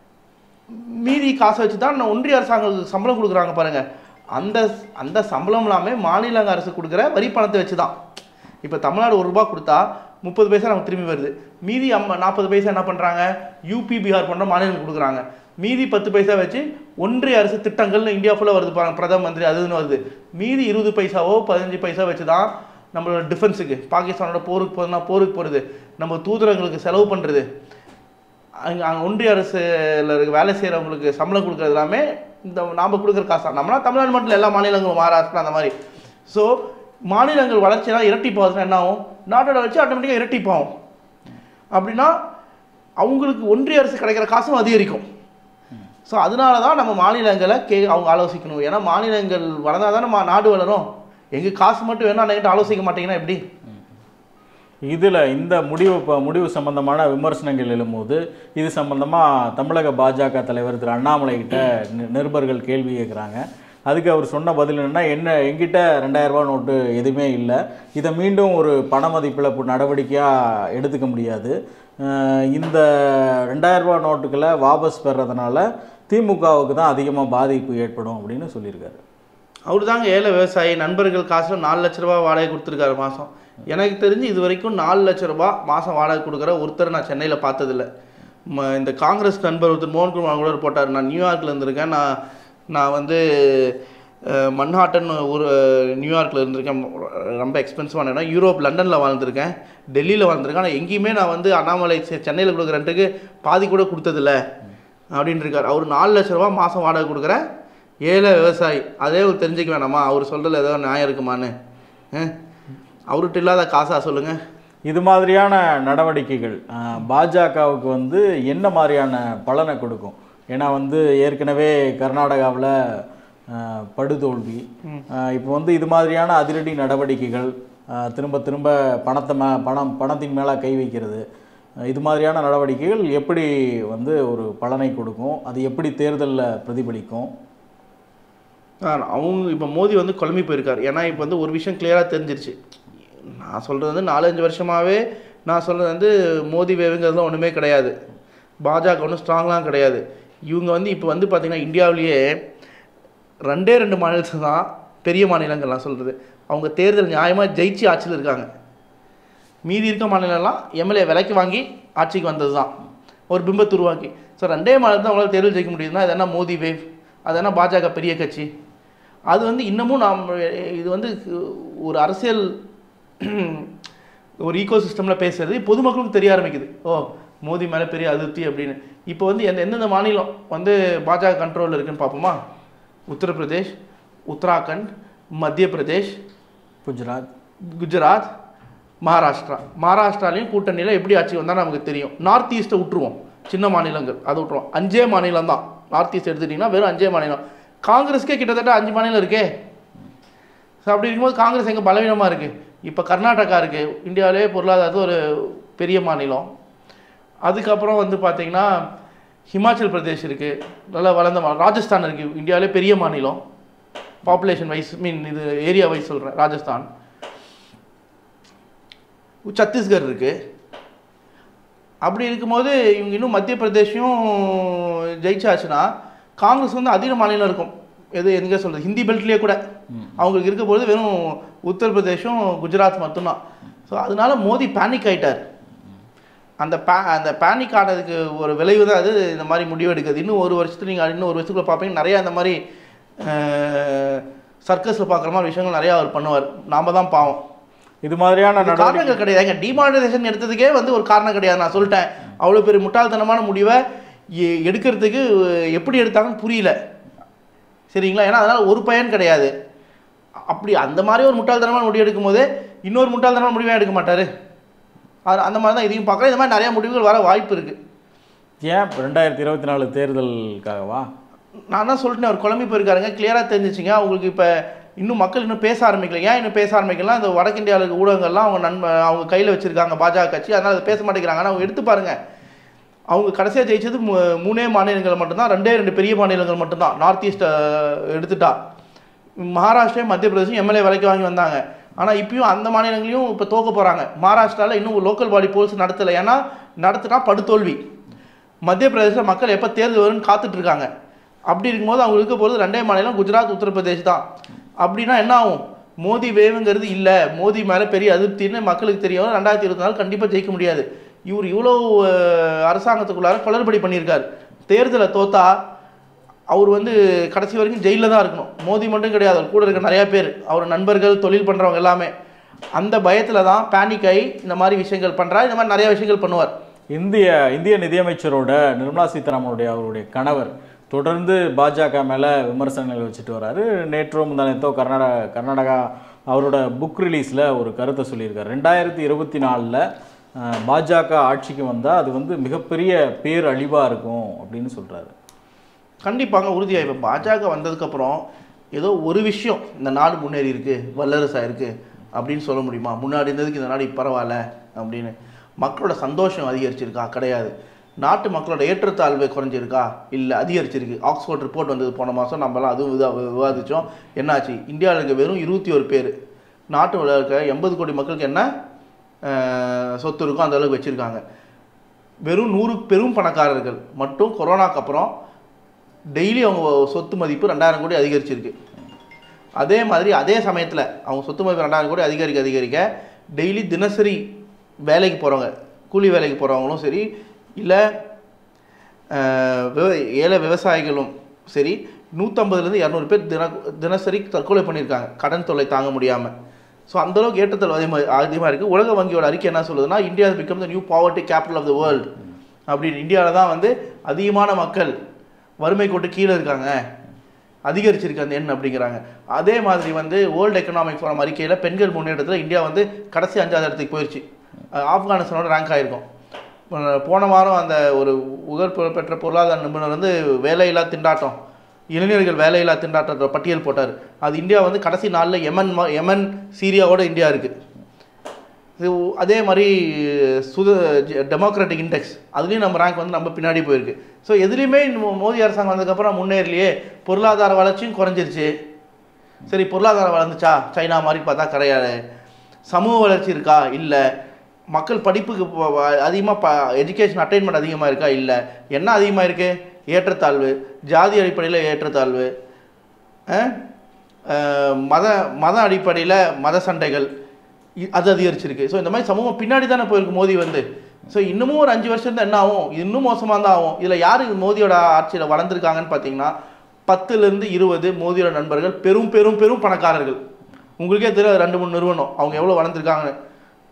மீதி காசை வச்சு தான் நான் ஒன்றிய அரசாங்கத்துக்கு சம்பளம் கொடுக்குறாங்க பாருங்க அந்த அந்த சம்பளம் எல்லாமே மாநில அரசு கொடுக்குற வரி பணத்தை வச்சு தான் இப்போ தமிழ்நாடு ஒரு ரூபா கொடுத்தா முப்பது பைசா நமக்கு திரும்பி வருது மீதி அம்ம நாற்பது பைசா என்ன பண்ணுறாங்க யூபி பீகார் போன்ற மாநிலங்களுக்கு கொடுக்குறாங்க மீதி பத்து பைசா வச்சு ஒன்றிய அரசு திட்டங்கள்னு இந்தியா ஃபுல்லாக வருது பாருங்க பிரதம மந்திரி அதுன்னு வருது மீதி இருபது பைசாவோ பதினஞ்சு பைசா வச்சு தான் நம்மளோட டிஃபென்ஸுக்கு பாகிஸ்தானோட போருக்கு போகிறதுனா போருக்கு போகிறது நம்ம தூதரங்களுக்கு செலவு பண்ணுறது அங்கே அங்கே ஒன்றிய அரசுல இருக்க வேலை செய்கிறவங்களுக்கு சம்பளம் கொடுக்கறது எல்லாமே இந்த நாம் கொடுக்குற காசு தான் நம்மளா தமிழ்நாடு மட்டும் இல்லை, எல்லா மாநிலங்களும் மகாராஷ்டிரா அந்த மாதிரி ஸோ மாநிலங்கள் வளர்ச்சியெல்லாம் இரட்டிப்பாகுதுன்னா என்ன ஆகும் நாட்டோட வளர்ச்சி ஆட்டோமேட்டிக்காக இரட்டிப்பாகும் அப்படின்னா அவங்களுக்கு ஒன்றிய அரசு கிடைக்கிற காசும் அதிகரிக்கும் ஸோ அதனால தான் நம்ம மாநிலங்களை கே அவங்க ஆலோசிக்கணும் ஏன்னா மாநிலங்கள் வளர்ந்தால் தானே மா நாடு வளரும் எங்கள் காசு மட்டும் வேணும் என்கிட்ட ஆலோசிக்க மாட்டீங்கன்னா எப்படி இதில் இந்த முடிவு ப- முடிவு சம்பந்தமான விமர்சனங்கள் எழும்போது இது சம்பந்தமாக தமிழக பாஜக தலைவர் திரு அண்ணாமலை கிட்ட நி- நிருபர்கள் கேள்வி கேட்குறாங்க அதுக்கு அவர் சொன்ன பதில் என்னன்னா என்ன எங்கிட்ட ரெண்டாயிரம் ரூபாய் நோட்டு எதுவுமே இல்லை இதை மீண்டும் ஒரு பண மதிப்பிழப்பு நடவடிக்கையாக எடுத்துக்க முடியாது அஹ் இந்த ரெண்டாயிரம் ரூபாய் நோட்டுகளை வாபஸ் பெறதுனால திமுகவுக்கு தான் அதிகமாக பாதிப்பு ஏற்படும் அப்படின்னு சொல்லியிருக்காரு அவர் தாங்க ஏழை விவசாயி நண்பர்கள் காசுல நாலு லட்ச ரூபாய் வாடகை கொடுத்துருக்காரு மாதம் எனக்கு தெரிஞ்சு இது வரைக்கும் நாலு லட்ச ரூபாய் மாதம் வாடகை கொடுக்குற ஒருத்தர் நான் சென்னையில் பார்த்ததில்ல ம- இந்த காங்கிரஸ் நண்பர் ஒருத்தர் மோகன்குமார் கூட போட்டார் நான் நியூயார்க்கில் இருந்திருக்கேன் நான் நான் வந்து அஹ், மன்ஹாட்டன் ஒரு நியூயார்க்கில் இருந்திருக்கேன் ரொம்ப எக்ஸ்பென்சிவான இடம் யூரோப் லண்டனில் வாழ்ந்திருக்கேன் டெல்லியில் வாழ்ந்திருக்கேன் ஆனால் எங்கேயுமே நான் வந்து அண்ணாமலை செ- சென்னையில் கொடுக்குற ரெண்டுக்கு பாதி கூட கொடுத்ததில்ல அப்படின்னு இருக்கார் அவர் நாலு லட்ச ரூபா மாதம் வாடகை கொடுக்குற ஏழை விவசாயி அதே ஒரு தெரிஞ்சுக்க வேணாமா அவர் சொல்கிறதுல ஏதோ நியாயம் இருக்குமான்னு அஹ்? அவர்கிட்ட இல்லாத காசா சொல்லுங்கள் இது மாதிரியான நடவடிக்கைகள் அஹ், பாஜகவுக்கு வந்து என்ன மாதிரியான பலனை கொடுக்கும் ஏன்னா வந்து ஏற்கனவே கர்நாடகாவில் படுதோல்வி அஹ், இப்போ வந்து இது மாதிரியான அதிரடி நடவடிக்கைகள் அஹ், திரும்ப திரும்ப பணத்தை மே பணம் பணத்தின் மேலே கை வைக்கிறது அஹ், இது மாதிரியான நடவடிக்கைகள் எப்படி வந்து ஒரு பலனை கொடுக்கும் அது எப்படி தேர்தலில் பிரதிபலிக்கும் அவங்க இப்போ மோடி வந்து குழம்பி போயிருக்கார் ஏன்னா இப்போ வந்து ஒரு விஷயம் கிளியராக தெரிஞ்சிருச்சு நான் சொல்கிறது வந்து நாலஞ்சு வருஷமாகவே நான் சொல்கிறது வந்து மோதி வேவுங்கிறதுலாம் ஒன்றுமே கிடையாது பாஜக ஒன்றும் ஸ்ட்ராங்லாம் கிடையாது இவங்க வந்து இப்போ வந்து பார்த்திங்கன்னா இந்தியாவிலேயே ரெண்டே ரெண்டு மாநிலத்தில் தான் பெரிய மாநிலங்கள் நான் சொல்கிறது அவங்க தேர்தல் நியாயமாக ஜெயிச்சு ஆட்சியில் இருக்காங்க மீதி இருக்க மாநிலம்லாம் எம்எல்ஏ விலைக்கு வாங்கி ஆட்சிக்கு வந்தது தான் ஒரு பிம்பத்தை உருவாக்கி ஸோ ரெண்டே மாநிலத்தில் அவங்களால தேர்தல் ஜெயிக்க முடியுதுன்னா அது என்ன மோடி வேவ் அது என்ன பாஜக பெரிய கட்சி அது வந்து இன்னமும் நாம் இது வந்து ஒரு அரசியல் ஒரு ஈகோ சிஸ்டமில் பேசுறது பொதுமக்களுக்கும் தெரிய ஆரம்பிக்குது ஓ மோடி மேலே பெரிய அதிருப்தி அப்படின்னு இப்போ வந்து எந்த எந்தெந்த மாநிலம் வந்து பாஜக கண்ட்ரோலில் இருக்குன்னு பார்ப்போமா உத்தரப்பிரதேஷ் உத்தராகண்ட் மத்திய பிரதேஷ் குஜராத் குஜராத் மகாராஷ்டிரா மகாராஷ்டிராலையும் கூட்டணியில் எப்படி ஆட்சி வந்தால் நமக்கு தெரியும் நார்த் ஈஸ்ட்டை விட்டுருவோம் சின்ன மாநிலங்கள் அதை விட்டுருவோம் அஞ்சே மாநிலம் தான் நார்த் ஈஸ்ட் எடுத்துட்டிங்கன்னா வெறும் அஞ்சே மாநிலம் காங்கிரஸ்க்கே கிட்டத்தட்ட அஞ்சு மாநிலம் இருக்கே ஸோ அப்படி இருக்கும்போது காங்கிரஸ் எங்கே பலவீனமாக இருக்குது இப்போ கர்நாடகா இருக்குது இந்தியாவிலே பொருளாதாரத்தில் ஒரு பெரிய மாநிலம் அதுக்கப்புறம் வந்து பார்த்தீங்கன்னா ஹிமாச்சல் பிரதேஷ் இருக்குது நல்லா வளர்ந்த மா ராஜஸ்தான் இருக்குது இந்தியாவிலே பெரிய மாநிலம் பாப்புலேஷன் வைஸ் மீன் இது ஏரியா வைஸ் சொல்கிறேன் ராஜஸ்தான் சத்தீஸ்கர் இருக்குது அப்படி இருக்கும்போது இவங்க இன்னும் மத்திய பிரதேஷும் ஜெயிச்சாச்சுன்னா காங்கிரஸ் வந்து அதிக மாநிலம் இருக்கும் எது எங்க சொல்கிறது ஹிந்தி பெல்ட்லேயே கூட அவங்களுக்கு இருக்க பொழுது வெறும் உத்தரப்பிரதேஷும் குஜராத் மட்டும்தான் ஸோ அதனால மோடி பேனிக் ஆயிட்டார் அந்த பே அந்த பேனிக் ஆனதுக்கு ஒரு விளைவு தான் அது இந்த மாதிரி முடிவு எடுக்குது இன்னும் ஒரு வருஷத்துல நீங்கள் இன்னும் ஒரு வருஷத்துக்குள்ள பார்ப்பீங்க நிறையா இந்த மாதிரி சர்க்கஸில் பார்க்குற மாதிரி விஷயங்கள் நிறையா அவர் பண்ணுவார் நாம தான் பாவம் இது மாதிரியான இது நடவடிக்கை காரணங்கள் கிடையாதுங்க டிமானிட்டைசேஷன் எடுத்ததுக்கே வந்து ஒரு காரணம் கிடையாது நான் சொல்லிட்டேன் அவ்வளோ பெரிய முட்டாள்தனமான முடிவை எ- எடுக்கிறதுக்கு எப்படி எடுத்தாங்கன்னு புரியல சரிங்களா ஏன்னா அதனால் ஒரு பயன் கிடையாது அப்படி அந்த மாதிரி ஒரு முட்டாள்தனமான முடிவு எடுக்கும்போது இன்னொரு முட்டாள்தனமான முடிவே எடுக்க மாட்டார் அந்த மாதிரி தான் இதையும் பார்க்குறேன் இந்த மாதிரி நிறைய முடிவுகள் வர வாய்ப்பு இருக்குது ஏன் ரெண்டாயிரத்தி இருபத்தி நாலு தேர்தலுக்காகவா நான் தான் சொல்லிட்டேன் அவர் குழம்பி போயிருக்காருங்க கிளியராக தெரிஞ்சிச்சுங்க அவங்களுக்கு இப்போ இன்னும் மக்கள் இன்னும் பேச ஆரம்பிக்கல ஏன் இன்னும் பேச ஆரம்பிக்கலாம் இந்த வடக்கு இந்தியாவில் இருக்க ஊடகங்கள்லாம் அவங்க நண்ப அவங்க கையில் வச்சிருக்காங்க பாஜக கட்சி அதனால் அதை பேச மாட்டேங்கிறாங்க ஆனால் அவங்க எடுத்து பாருங்க அவங்க கடைசியாக ஜெயிச்சது மூ- மூணே மாநிலங்கள் மட்டும்தான் ரெண்டே ரெண்டு பெரிய மாநிலங்கள் மட்டும்தான் நார்த் ஈஸ்ட் எடுத்துட்டா மகாராஷ்டிரா மத்திய பிரதேசம் எம்எல்ஏ விலைக்கு வாங்கி வந்தாங்க ஆனால் இப்பயும் அந்த மாநிலங்களையும் இப்போ தோக்க போகிறாங்க மகாராஷ்டிராவில் இன்னும் லோக்கல் பாடி போல்ஸ் நடத்தலை ஏன்னா நடத்தினா படுதோல்வி மத்திய பிரதேசத்தில் மக்கள் எப்போ தேர்தல் வரும்னு காத்துட்டு இருக்காங்க அப்படி இருக்கும்போது அவங்க இருக்க போகிறது ரெண்டே மாநிலம் குஜராத் உத்தரப்பிரதேஷ் தான் அப்படின்னா என்ன ஆகும் மோடி வேவுங்கிறது இல்லை மோடி மேலே பெரிய அதிருப்தின்னு மக்களுக்கு தெரியும் ரெண்டாயிரத்தி இருபத்தி நாலு கண்டிப்பாக ஜெயிக்க முடியாது இவர் இவ்வளோ அஹ், அரசாங்கத்துக்குள்ளார குளறுபடி பண்ணியிருக்கார் தேர்தலை தோத்தா அவர் வந்து கடைசி வரைக்கும் ஜெயிலில் தான் இருக்கணும் மோடி மட்டும் கிடையாது அவர் கூட இருக்க நிறையா பேர் அவர் நண்பர்கள் தொழில் பண்ணுறவங்க எல்லாமே அந்த பயத்தில் தான் பேனிக் ஆகி இந்த மாதிரி விஷயங்கள் பண்ணுறாரு இந்த மாதிரி நிறையா விஷயங்கள் பண்ணுவார் இந்திய இந்திய நிதியமைச்சரோட நிர்மலா சீதாராமனுடைய அவருடைய கணவர் தொடர்ந்து பாஜக மேலே விமர்சனங்கள் வச்சுட்டு வராரு நேற்றோ முந்தானத்தோ கர்நாடகா கர்நாடகா அவரோட புக் ரிலீஸில் ஒரு கருத்தை சொல்லியிருக்காரு ரெண்டாயிரத்தி இருபத்தி நாலில் பாஜக ஆட்சிக்கு வந்தால் அது வந்து மிகப்பெரிய பேர் அழிவாக இருக்கும் அப்படின்னு சொல்கிறாரு கண்டிப்பாங்க உறுதியாக இப்போ பாஜக வந்ததுக்கப்புறம் ஏதோ ஒரு விஷயம் இந்த நாடு முன்னேறி இருக்கு வல்லரசாக இருக்கு அப்படின்னு சொல்ல முடியுமா முன்னாடி இருந்ததுக்கு இந்த நாடு இப்ப பரவாயில்ல அப்படின்னு மக்களோட சந்தோஷம் அதிகரிச்சிருக்கா கிடையாது நாட்டு மக்களோட ஏற்றத்தாழ்வு குறைஞ்சிருக்கா இல்லை அதிகரிச்சிருக்கு ஆக்ஸ்போர்ட் ரிப்போர்ட் வந்தது போன மாதம் நம்மலாம் அதுவும் விவா விவாதித்தோம் என்னாச்சு இந்தியாவில் இருக்க வெறும் இருபத்தி ஒரு பேர் நாட்டு இருக்க எண்பது கோடி மக்களுக்கு என்ன அஹ், சொத்து இருக்கோ அந்த அளவுக்கு வச்சுருக்காங்க வெறும் நூறு பெரும் பணக்காரர்கள் மட்டும் கொரோனாக்கு அப்புறம் டெய்லி அவங்க சொத்து மதிப்பு ரெண்டாயிரம் கோடி அதிகரிச்சிருக்கு அதே மாதிரி அதே சமயத்தில் அவங்க சொத்து மதிப்பு ரெண்டாயிரம் கோடி அதிகரிக்க அதிகரிக்க டெய்லி தினசரி வேலைக்கு போகிறவங்க கூலி வேலைக்கு போகிறவங்களும் சரி இல்லை விவ ஏழை விவசாயிகளும் சரி நூற்றம்பதுலேருந்து இரநூறு பேர் தின தினசரி தற்கொலை பண்ணியிருக்காங்க கடன் தொல்லை தாங்க முடியாமல் ஸோ அந்தளவுக்கு ஏற்றத்தாழ்வு அதிகமாக அதிகமாக இருக்குது உலக வங்கியோட அறிக்கை என்ன சொல்லுதுன்னா India become the new poverty capital of the world அப்படின்னு இந்தியாவில் தான் வந்து அதிகமான மக்கள் வறுமை கோட்டு கீழே இருக்காங்க அதிகரிச்சிருக்கு அந்த எண் அப்படிங்கிறாங்க அதே மாதிரி வந்து வேர்ல்டு எக்கனாமிக் ஃபோரம் அறிக்கையில் பெண்கள் முன்னேற்றத்தில் இந்தியா வந்து கடைசி அஞ்சாவது இடத்துக்கு போயிடுச்சு அஹ் ஆப்கானிஸ்தானோட ரேங்க் ஆயிருக்கும் அஹ் போன வாரம் அந்த ஒரு உகர் புகழ் பெற்ற பொருளாதார நிபுணர் வந்து வேலையில்லா திண்டாட்டம் இளைஞர்கள் வேலையில்லா திண்டாட்டத்தை பட்டியல் போட்டார் அது இந்தியா வந்து கடைசி நாளில் யமன் ம- யமன் சீரியாவோட இந்தியா இருக்குது இது அதே மாதிரி சுத டெமோக்ராட்டிக் இண்டெக்ஸ் அதுலேயும் நம்ம ரேங்க் வந்து நம்ம பின்னாடி போயிருக்கு ஸோ எதுலேயுமே இந்த மோடி அரசாங்கம் வந்ததுக்கப்புறம் முன்னேறலையே பொருளாதார வளர்ச்சியும் குறைஞ்சிருச்சு சரி பொருளாதாரம் வளர்ந்துச்சா சைனா மாதிரி பார்த்தா கிடையாது சமூக வளர்ச்சி இருக்கா இல்லை மக்கள் படிப்புக்கு அதிகமாக ப எஜுகேஷன் அட்டைன்மெண்ட் அதிகமாக இருக்கா இல்லை என்ன அதிகமாக இருக்கு ஏற்றத்தாழ்வு ஜாதி அடிப்படையில் ஏற்றத்தாழ்வு அஹ், அஹ், மத மத அடிப்படையில் மத சண்டைகள் இ- அது அதிகரிச்சிருக்கு ஸோ இந்த மாதிரி சமூகம் பின்னாடி தானே போயிருக்கு மோடி வந்து ஸோ இன்னமும் ஒரு அஞ்சு வருஷம் தான் என்ன ஆகும் இன்னும் மோசமாக தான் ஆகும் இதில் யார் மோதியோட ஆட்சியில் வளர்ந்துருக்காங்கன்னு பார்த்தீங்கன்னா பத்துலேருந்து இருபது மோதியோட நண்பர்கள் பெரும் பெரும் பெரும் பணக்காரர்கள் உங்களுக்கே தெரியும் ரெண்டு மூணு நிறுவனம் அவங்க எவ்வளோ வளர்ந்துருக்காங்கன்னு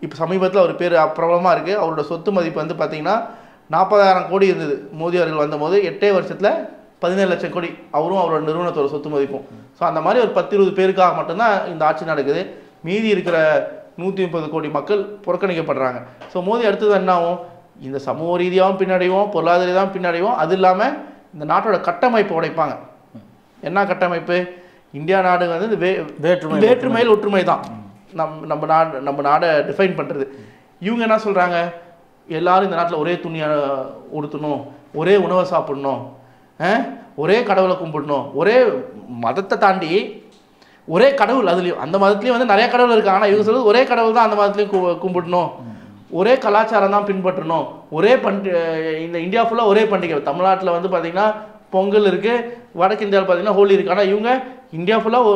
இப்போ சமீபத்தில் அவர் பேர் பிரபலமாக இருக்குது அவரோட சொத்து மதிப்பு வந்து பார்த்தீங்கன்னா நாற்பதாயிரம் கோடி இருந்தது மோடி அவர்கள் வந்தபோது எட்டே வருஷத்தில் பதினேழு லட்சம் கோடி அவரும் அவரோட நிறுவனத்தோட சொத்து மதிப்பும் ஸோ அந்த மாதிரி ஒரு பத்து இருபது பேருக்காக மட்டும்தான் இந்த ஆட்சி நடக்குது மீதி இருக்கிற நூற்றி முப்பது கோடி மக்கள் புறக்கணிக்கப்படுறாங்க ஸோ மோடி அடுத்தது என்ன ஆகும் இந்த சமூக ரீதியாகவும் பின்னடைவோம் பொருளாதார ரீதியாகவும் பின்னடைவோம் அது இல்லாமல் இந்த நாட்டோட கட்டமைப்பை உடைப்பாங்க என்ன கட்டமைப்பு இந்தியா நாடு வந்து வே வேற்றுமை வேற்றுமையில் ஒற்றுமை தான் நம் நம்ம நாடு நம்ம நாடை டிஃபைன் பண்ணுறது இவங்க என்ன சொல்கிறாங்க எல்லாரும் இந்த நாட்டில் ஒரே துணியை உடுத்தணும் ஒரே உணவை சாப்பிடணும் அஹ், ஒரே கடவுளை கும்பிடணும் ஒரே மதத்தை தாண்டி ஒரே கடவுள் அதுலேயும் அந்த மதத்துலேயும் வந்து நிறைய கடவுள் இருக்கு ஆனால் இவங்க சொல்றது ஒரே கடவுள் தான் அந்த மதத்துலேயும் கு- கும்பிடணும் ஒரே கலாச்சாரம் தான் பின்பற்றணும் ஒரே பண்டி இந்த இந்தியா ஃபுல்லாக ஒரே பண்டிகை தமிழ்நாட்டில் வந்து பார்த்திங்கன்னா பொங்கல் இருக்குது வடக்கு இந்தியாவில் பார்த்தீங்கன்னா ஹோலி இருக்குது ஆனால் இவங்க இந்தியா ஃபுல்லாக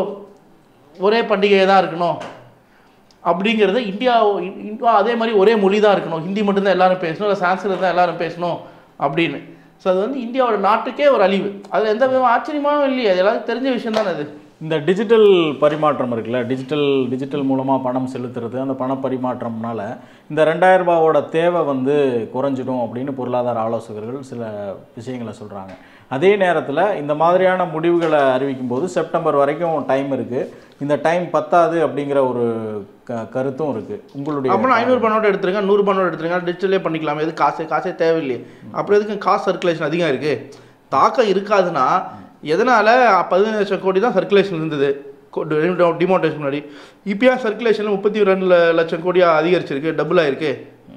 ஒரே பண்டிகை தான் இருக்கணும் அப்படிங்கிறது இந்தியா இந்தியா அதே மாதிரி ஒரே மொழி தான் இருக்கணும் ஹிந்தி மட்டும்தான் எல்லாரும் பேசணும் இல்லை சான்ஸ்கிருத் தான் எல்லாரும் பேசணும் அப்படின்னு ஸோ அது வந்து இந்தியாவோட நாட்டுக்கே ஒரு அழிவு அதில் எந்த விதமான ஆச்சரியமாவும் இல்லையே அது எல்லாருக்கும் தெரிஞ்ச விஷயம் தானே அது இந்த டிஜிட்டல் பரிமாற்றம் இருக்குல்ல டிஜிட்டல் டிஜிட்டல் மூலமாக பணம் செலுத்துறது அந்த பண பரிமாற்றம்னால இந்த ரெண்டாயிரம் ரூபாவோட தேவை வந்து குறைஞ்சிடும் அப்படின்னு பொருளாதார ஆலோசகர்கள் சில விஷயங்களை சொல்கிறாங்க அதே நேரத்தில் இந்த மாதிரியான முடிவுகளை அறிவிக்கும் போது செப்டம்பர் வரைக்கும் டைம் இருக்குது இந்த டைம் பத்தாது அப்படிங்கிற ஒரு க கருத்தும் இருக்குது உங்களுடைய அப்புறம் ஐநூறு நோட்டு எடுத்துருங்க நூறு நோட்டு எடுத்துருங்க டிஜிட்டலே பண்ணிக்கலாம் எது காசு காசே தேவையில்லையே அப்புறம் எதுக்கு காசு சர்க்குலேஷன் அதிகம் இருக்குது தாக்கம் இருக்காதுன்னா எதனால் பதினஞ்சு லட்சம் கோடி தான் சர்க்குலேஷன் இருந்தது டிமோட்டேஷன் முன்னாடி இப்போயா சர்க்குலேஷன் முப்பத்தி ரெண்டு ல- லட்சம் கோடியாக அதிகரிச்சிருக்கு டபுள் ஆயிருக்கு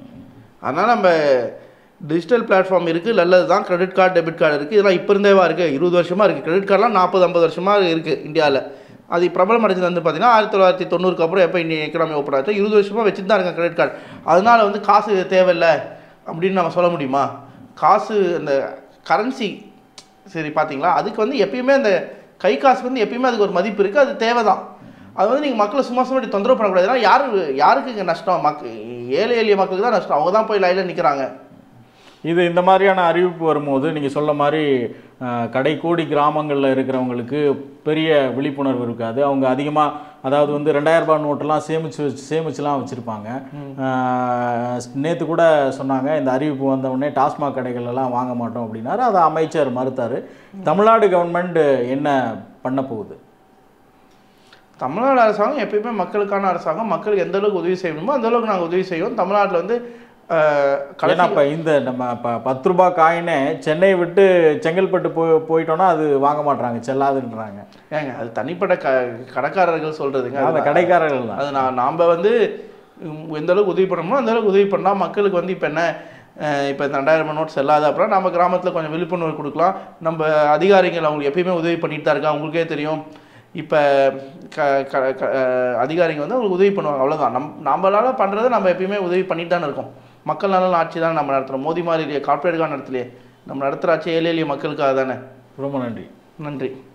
அதனால் நம்ம டிஜிட்டல் பிளாட்ஃபார்ம் இருக்குது நல்லது தான் கிரெடிட் கார்டு டெபிட் கார்டு இருக்குது இதெல்லாம் இப்போ இருந்தேவா இருக்குது இருபது வருஷமாக இருக்குது கிரெடிட் கார்டெலாம் நாற்பது ஐம்பது வருஷமாக இருக்குது இந்தியாவில் அது பிரபலம் அடைஞ்சது வந்து பார்த்தீங்கன்னா ஆயிரத்தி தொள்ளாயிரத்தி தொண்ணூறுக்கு அப்புறம் எப்போ இந்திய எக்கனாமி ஓப்பன் ஆச்சு இருபது வருஷமாக வச்சுட்டு தான் இருக்காங்க கிரெடிட் கார்டு அதனால வந்து காசு தேவையில்லை அப்படின்னு நம்ம சொல்ல முடியுமா காசு அந்த கரன்சி சரி பார்த்தீங்களா அதுக்கு வந்து எப்பயுமே அந்த கை காசுக்கு வந்து எப்பயுமே அதுக்கு ஒரு மதிப்பு இருக்குது அது தேவை தான் அது வந்து நீங்கள் மக்களை சும்மா சும்மா இப்படி தொந்தரவு பண்ணக்கூடாது ஏன்னா யாரு யாருக்கு இங்கே நஷ்டம் மக் ஏழை எளிய மக்களுக்கு தான் நஷ்டம் அவங்க தான் போய் லைனில் நிற்கிறாங்க இது இந்த மாதிரியான அறிவிப்பு வரும்போது நீங்கள் சொல்ல மாதிரி அஹ், கடைக்கோடி கிராமங்களில் இருக்கிறவங்களுக்கு பெரிய விழிப்புணர்வு இருக்காது அவங்க அதிகமாக அதாவது வந்து ரெண்டாயிரம் ரூபாய் நோட்டெல்லாம் சேமிச்சு வச்சு சேமிச்சுலாம் வச்சுருப்பாங்க நேற்று கூட சொன்னாங்க இந்த அறிவிப்பு வந்த உடனே டாஸ்மாக் கடைகள் எல்லாம் வாங்க மாட்டோம் அப்படின்னாரு அதை அமைச்சர் மறுத்தார் தமிழ்நாடு கவர்மெண்ட் என்ன பண்ண போகுது தமிழ்நாடு அரசாங்கம் எப்பயுமே மக்களுக்கான அரசாங்கம் மக்களுக்கு எந்த அளவுக்கு உதவி செய்யணுமோ அந்த அளவுக்கு நாங்கள் உதவி செய்வோம் தமிழ்நாட்டில் வந்து அஹ், கடைசி ஏன்னா இப்போ இந்த நம்ம இப்போ பத்து ரூபாய் காயினே சென்னையை விட்டு செங்கல்பட்டு போய் போயிட்டோன்னா அது வாங்க மாட்றாங்க செல்லாதுன்றாங்க ஏங்க அது தனிப்பட்ட க கடைக்காரர்கள் சொல்கிறதுங்க அந்த கடைக்காரர்கள் தான் அது நான் நாம் வந்து உம், எந்த அளவுக்கு உதவி பண்ணணுமோ அந்த அளவுக்கு உதவி பண்ணால் மக்களுக்கு வந்து இப்போ என்ன இப்போ ரெண்டாயிரம் நோட் செல்லாத அப்புறம் நம்ம கிராமத்தில் கொஞ்சம் விழிப்புணர்வு கொடுக்கலாம் நம்ம அதிகாரிகள் அவங்களுக்கு எப்பயுமே உதவி பண்ணிட்டு தான் இருக்கா அவங்களுக்கே தெரியும் இப்போ க க க- அஹ், அதிகாரிங்க வந்து அவங்களுக்கு உதவி பண்ணுவாங்க அவ்வளோதான் நம் நம்மளால் பண்ணுறதை நம்ம எப்பயுமே உதவி பண்ணிட்டு தானே இருக்கோம் மக்கள் நலன் ஆட்சி தானே நம்ம நடத்துகிறோம் மோடி மாதிரி இல்லையே கார்ப்பரேட்டுக்காக நடத்தலையே நம்ம நடத்துகிற ஆட்சி ஏழை எளிய மக்களுக்காக தானே ரொம்ப நன்றி நன்றி